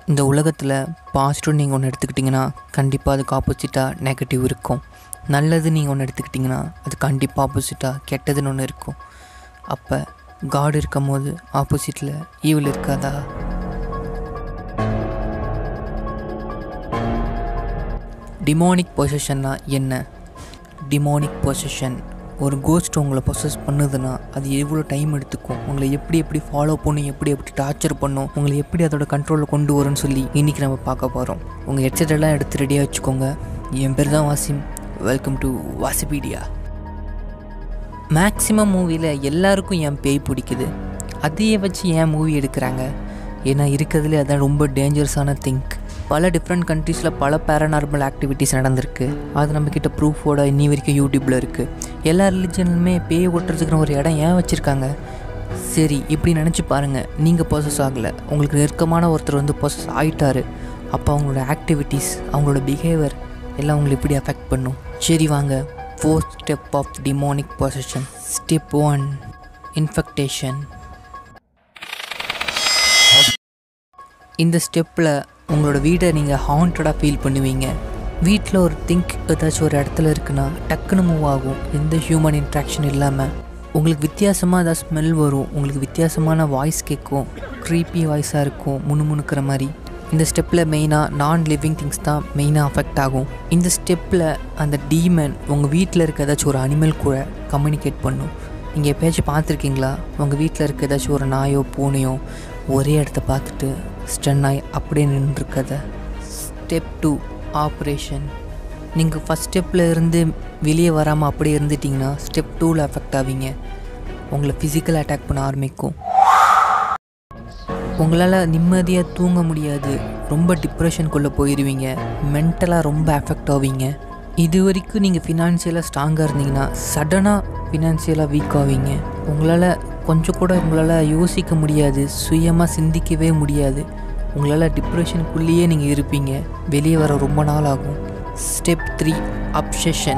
இந்த உலகத்தில் பாசிட்டிவ் நீங்கள் ஒன்று எடுத்துக்கிட்டிங்கன்னா கண்டிப்பாக அதுக்கு ஆப்போசிட்டாக நெகட்டிவ் இருக்கும் நல்லது நீங்கள் ஒன்று எடுத்துக்கிட்டிங்கன்னா அது கண்டிப்பாக ஆப்போசிட்டாக கெட்டதுன்னு ஒன்று இருக்கும் அப்போ காட் இருக்கும் போது ஆப்போசிட்டில் ஈவில் இருக்காதா டிமோனிக் பொசிஷன்னா என்ன டிமோனிக் பொசிஷன் ஒரு கோஸ்ட் உங்களை பொசஸ் பண்ணுதுன்னா அது எவ்வளோ டைம் எடுத்துக்கும் உங்களை எப்படி எப்படி ஃபாலோ பண்ணும் எப்படி எப்படி டார்ச்சர் பண்ணும் உங்களை எப்படி அதோட கண்ட்ரோலில் கொண்டு வரும்னு சொல்லி இன்றைக்கி நம்ம பார்க்க போகிறோம் உங்கள் ஹெட்செட் எல்லாம் எடுத்து ரெடியாக வச்சுக்கோங்க என் பேர் தான் Wasim welcome to Wasipedia maximum மூவியில் எல்லாருக்கும் என் பேய் பிடிக்குது அதையே வச்சு ஏன் மூவி எடுக்கிறாங்க ஏன்னா இருக்கிறதுலே அதான் ரொம்ப டேஞ்சரஸான திங்க் பல டிஃப்ரெண்ட் கண்ட்ரீஸில் பல பேரநார்மல் ஆக்டிவிட்டீஸ் நடந்திருக்கு அது நம்மக்கிட்ட ப்ரூஃபோட இன்னி வரைக்கும் யூடியூப்பில் இருக்குது எல்லா ரிலிஜன்லுமே பேய் ஓட்டுறதுக்குன்னு ஒரு இடம் ஏன் வச்சுருக்காங்க சரி இப்படி நினச்சி பாருங்கள் நீங்கள் ப்ராசஸ் ஆகலை உங்களுக்கு நெருக்கமான ஒருத்தர் வந்து ப்ராசஸ் ஆகிட்டாரு அப்போ அவங்களோட ஆக்டிவிட்டீஸ் அவங்களோட பிஹேவியர் எல்லாம் உங்களை எப்படி அஃபெக்ட் பண்ணும் சரி வாங்க fourth step of demonic possession step one infestation இந்த ஸ்டெப்பில் உங்களோட வீடை நீங்கள் ஹாண்டடாக ஃபீல் பண்ணுவீங்க வீட்டில் ஒரு திங்க் ஏதாச்சும் ஒரு இடத்துல இருக்குன்னா டக்குன்னு மூவ் ஆகும் எந்த ஹியூமன் இன்ட்ராக்ஷன் இல்லாமல் உங்களுக்கு வித்தியாசமாக ஏதாவது ஸ்மெல் வரும் உங்களுக்கு வித்தியாசமான வாய்ஸ் கேட்கும் க்ரீப்பி வாய்ஸாக இருக்கும் முணுமுணுக்கிற மாதிரி இந்த ஸ்டெப்பில் மெயினாக நான் லிவிங் திங்ஸ் தான் மெயினாக அஃபெக்ட் ஆகும் இந்த ஸ்டெப்பில் அந்த டீமன் உங்கள் வீட்டில் இருக்க ஏதாச்சும் ஒரு அனிமல் கூட கம்யூனிகேட் பண்ணும் நீங்கள் எப்பயாச்சும் பார்த்துருக்கீங்களா உங்கள் வீட்டில் இருக்க ஏதாச்சும் ஒரு நாயோ பூனையோ ஒரே இடத்த பார்த்துட்டு ஸ்டன் ஆகி அப்படியே நின்றுருக்கத ஸ்டெப் டூ ஆப்ரேஷன் நீங்கள் ஃபஸ்ட் ஸ்டெப்பில் இருந்து வெளியே வராமல் அப்படியே இருந்துட்டிங்கன்னா ஸ்டெப் டூவில் அஃபெக்ட் ஆவீங்க உங்களை ஃபிசிக்கல் அட்டாக் பண்ண ஆரம்பிக்கும் உங்களால் நிம்மதியாக தூங்க முடியாது ரொம்ப டிப்ரெஷனுக்குள்ளே போயிடுவீங்க மென்டலாக ரொம்ப அஃபெக்ட் ஆவீங்க இது வரைக்கும் நீங்கள் ஃபினான்ஷியலாக ஸ்ட்ராங்காக இருந்தீங்கன்னா சடனாக ஃபினான்ஷியலாக வீக் ஆவீங்க உங்களால் கொஞ்சம் கூட உங்களால் யோசிக்க முடியாது சுயமாக சிந்திக்கவே முடியாது உங்களால் டிப்ரெஷனுக்குள்ளேயே நீங்கள் இருப்பீங்க வெளியே வர ரொம்ப நாள் ஆகும் ஸ்டெப் த்ரீ அப்சஷன்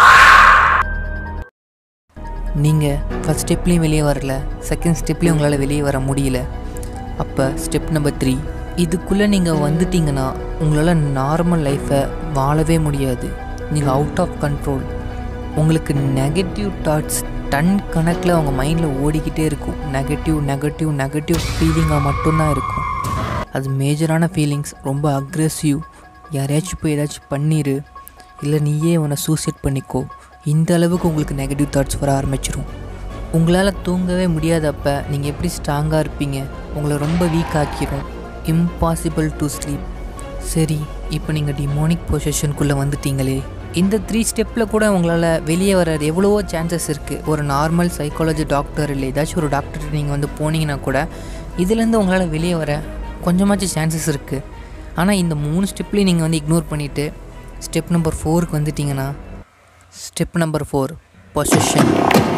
நீங்கள் ஃபஸ்ட் ஸ்டெப்லேயும் வெளியே வரல செகண்ட் ஸ்டெப்லேயும் உங்களால் வெளியே வர முடியல அப்போ ஸ்டெப் நம்பர் த்ரீ இதுக்குள்ளே நீங்கள் வந்துட்டீங்கன்னா உங்களால் நார்மல் லைஃப்பை வாழவே முடியாது நீங்கள் அவுட் ஆஃப் கண்ட்ரோல் உங்களுக்கு நெகட்டிவ் தாட்ஸ் டன் கணக்கில் உங்கள் மைண்டில் ஓடிக்கிட்டே இருக்கும் நெகட்டிவ் நெகட்டிவ் நெகட்டிவ் ஃபீலிங்காக மட்டும்தான் இருக்கும் அது மேஜரான ஃபீலிங்ஸ் ரொம்ப அக்ரெசிவ் யாரையாச்சும் போய் ஏதாச்சும் பண்ணிடு இல்லை நீயே உன்னை சூசைட் பண்ணிக்கோ இந்த அளவுக்கு உங்களுக்கு நெகட்டிவ் தாட்ஸ் வர ஆரம்பிச்சிடும் உங்களால் தூங்கவே முடியாதப்ப நீங்கள் எப்படி ஸ்ட்ராங்காக இருப்பீங்க உங்களை ரொம்ப வீக் ஆக்கிரும் இம்பாசிபிள் டு ஸ்லீப் சரி இப்போ நீங்கள் டிமோனிக் பொசிஷனுக்குள்ளே வந்துட்டீங்களே இந்த த்ரீ ஸ்டெப்பில் கூட உங்களால் வெளியே வர எவ்வளவோ சான்சஸ் இருக்குது ஒரு நார்மல் சைக்காலஜி டாக்டர் இல்லை ஏதாச்சும் ஒரு டாக்டர் நீங்கள் வந்து போனீங்கன்னா கூட இதுலேருந்து உங்களால் வெளியே வர கொஞ்சமாச்சும் சான்சஸ் இருக்குது ஆனால் இந்த மூணு ஸ்டெப்லேயும் நீங்கள் வந்து இக்னோர் பண்ணிவிட்டு ஸ்டெப் நம்பர் ஃபோருக்கு வந்துட்டிங்கன்னா ஸ்டெப் நம்பர் ஃபோர் பொசிஷன்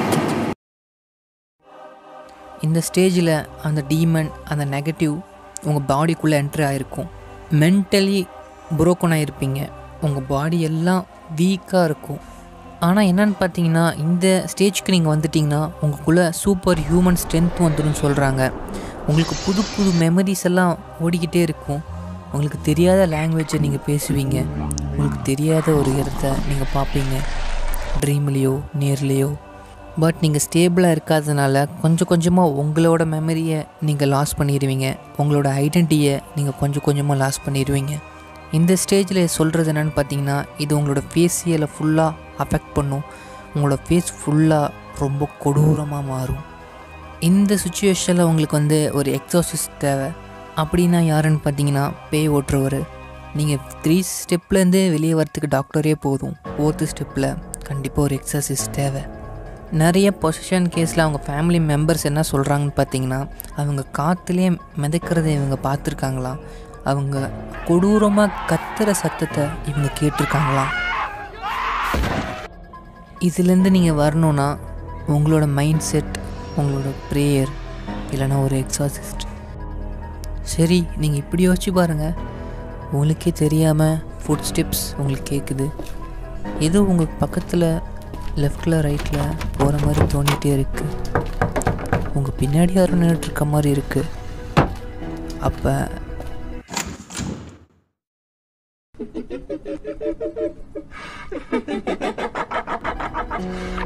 இந்த ஸ்டேஜில் அந்த டீமன் அந்த நெகட்டிவ் உங்கள் பாடிக்குள்ளே என்ட்ரி ஆகிருக்கும் மென்டலி புரோக்கன் ஆகிருப்பீங்க உங்கள் பாடி எல்லாம் வீக்காக இருக்கும் ஆனால் என்னென்னு பார்த்தீங்கன்னா இந்த ஸ்டேஜ்க்கு நீங்கள் வந்துட்டிங்கன்னா உங்களுக்குள்ளே சூப்பர் ஹியூமன் ஸ்ட்ரென்த் வந்துடும் சொல்கிறாங்க உங்களுக்கு புது புது மெமரிஸ் எல்லாம் ஓடிக்கிட்டே இருக்கும் உங்களுக்கு தெரியாத லாங்குவேஜை நீங்கள் பேசுவீங்க உங்களுக்கு தெரியாத ஒரு இடத்த நீங்கள் பார்ப்பீங்க ட்ரீம்லேயோ நேர்லேயோ பட் நீங்கள் ஸ்டேபிளாக இருக்காதனால கொஞ்சம் கொஞ்சமாக உங்களோட மெமரியை நீங்கள் லாஸ் பண்ணிடுவீங்க உங்களோட ஐடென்டிட்டியை நீங்கள் கொஞ்சம் கொஞ்சமாக லாஸ் பண்ணிடுவீங்க இந்த ஸ்டேஜில் சொல்கிறது என்னென்னு பார்த்தீங்கன்னா இது உங்களோட ஃபேஸியலை ஃபுல்லாக அஃபெக்ட் பண்ணும் உங்களோட ஃபேஸ் ஃபுல்லாக ரொம்ப கொடூரமாக மாறும் இந்த சுச்சுவேஷனில் உங்களுக்கு வந்து ஒரு எக்ஸாசிஸ் தேவை அப்படின்னா யாருன்னு பார்த்தீங்கன்னா பேய் ஓட்டுறவர் நீங்கள் த்ரீ ஸ்டெப்லேருந்து வெளியே வரத்துக்கு டாக்டரே போதும் ஃபோர்த்து ஸ்டெப்பில் கண்டிப்பாக ஒரு எக்ஸசைஸ் தேவை நிறைய பொசிஷன் கேஸில் அவங்க ஃபேமிலி மெம்பர்ஸ் என்ன சொல்கிறாங்கன்னு பார்த்தீங்கன்னா அவங்க காற்றுலேயே மிதக்கிறத இவங்க பார்த்துருக்காங்களாம் அவங்க கொடூரமாக கத்துற சத்தத்தை இவங்க கேட்டிருக்காங்களாம் இதுலேருந்து நீங்கள் வரணுன்னா உங்களோட மைண்ட் செட் உங்களோட ப்ரேயர் இல்லைனா ஒரு எக்ஸாசிஸ்ட் சரி நீங்கள் இப்படி யோசிச்சு பாருங்கள் உங்களுக்கே தெரியாமல் ஃபுட் ஸ்டெப்ஸ் உங்களுக்கு கேட்குது ஏதோ உங்கள் பக்கத்தில் லெஃப்டில் ரைட்டில் போகிற மாதிரி தோண்டிகிட்டே இருக்குது உங்கள் பின்னாடி யாரும் நின்றுட்டுருக்க மாதிரி இருக்குது அப்போ ஆ